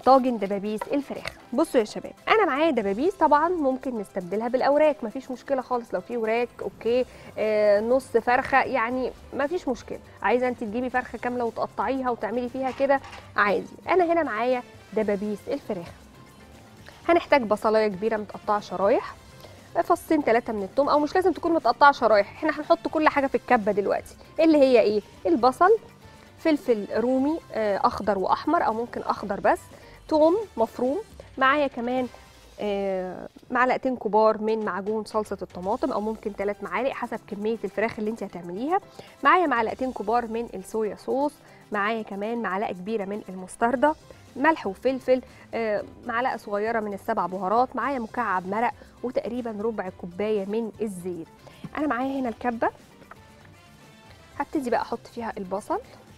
طاجن دبابيس الفراخ بصوا يا شباب انا معايا دبابيس طبعا ممكن نستبدلها بالاوراق مفيش مشكله خالص لو في وراك اوكي آه نص فرخه يعني مفيش مشكله عايزه انت تجيبي فرخه كامله وتقطعيها وتعملي فيها كده عادي انا هنا معايا دبابيس الفراخ هنحتاج بصلايه كبيره متقطعه شرايح فصين ثلاثة من التوم او مش لازم تكون متقطعه شرايح احنا هنحط كل حاجه في الكبه دلوقتي اللي هي ايه البصل فلفل رومي آه، اخضر واحمر او ممكن اخضر بس توم مفروم معايا كمان آه، معلقتين كبار من معجون صلصه الطماطم او ممكن ثلاث معالق حسب كميه الفراخ اللي انت هتعمليها معايا معلقتين كبار من الصويا صوص معايا كمان معلقه كبيره من المستردة ملح وفلفل آه، معلقه صغيره من السبع بهارات معايا مكعب مرق وتقريبا ربع كوبايه من الزيت انا معايا هنا الكبه هبتدي بقى احط فيها البصل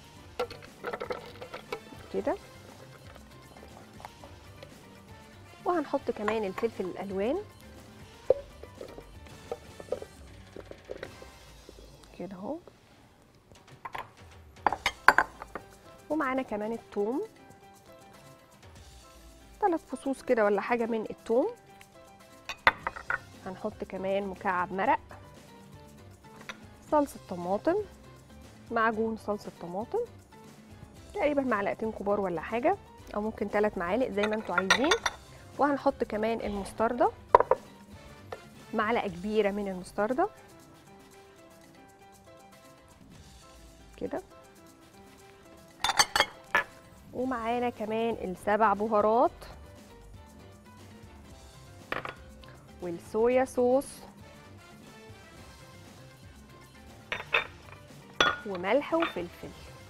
كده وهنحط كمان الفلفل الالوان كده اهو ومعانا كمان الثوم ثلاث فصوص كده ولا حاجه من الثوم هنحط كمان مكعب مرق صلصه طماطم معجون صلصه طماطم تقريبا معلقتين كبار ولا حاجه او ممكن ثلاث معالق زي ما انتوا عايزين وهنحط كمان المستردة معلقه كبيره من المستردة كده ومعانا كمان السبع بهارات والصويا صوص وملح وفلفل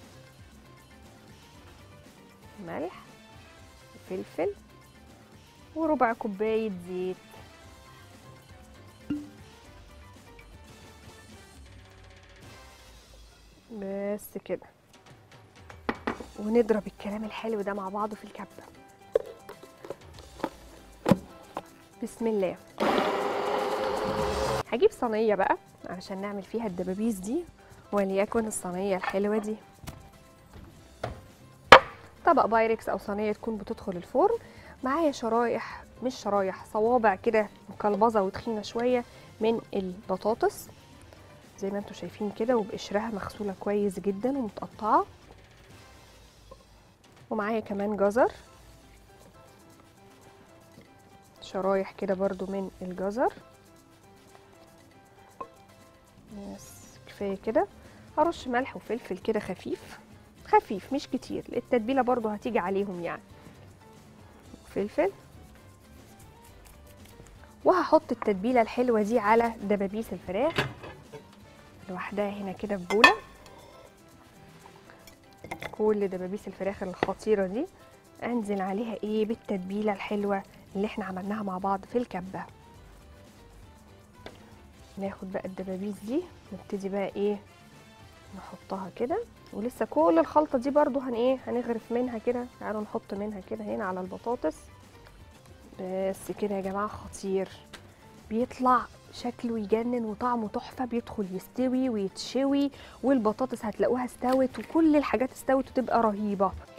ملح وفلفل وربع كوباية زيت بس كده ونضرب الكلام الحلو ده مع بعضه في الكبة بسم الله هجيب صينية بقى علشان نعمل فيها الدبابيس دي وليكن الصينية الحلوة دي طبق بايركس او صينيه تكون بتدخل الفرن معايا شرايح مش شرايح صوابع كده مكلبظه وتخينه شويه من البطاطس زي ما انتم شايفين كده وبقشرها مغسوله كويس جدا ومتقطعه ومعايا كمان جزر شرايح كده برضو من الجزر بس كفايه كده هرش ملح وفلفل كده خفيف خفيف مش كتير التتبيله برضو هتيجي عليهم يعني فلفل وهحط التتبيله الحلوه دي على دبابيس الفراخ لوحدها هنا كده في بوله كل دبابيس الفراخ الخطيره دي انزل عليها ايه بالتتبيله الحلوه اللي احنا عملناها مع بعض في الكبه ناخد بقى الدبابيس دي نبتدي بقى ايه نحطها كده ولسه كل الخلطه دي برضو هن ايه هنغرف منها كده تعالوا نحط منها كده هنا على البطاطس بس كده يا جماعه خطير بيطلع شكله يجنن وطعمه تحفه بيدخل يستوي ويتشوي والبطاطس هتلاقوها استوت وكل الحاجات استوت وتبقى رهيبه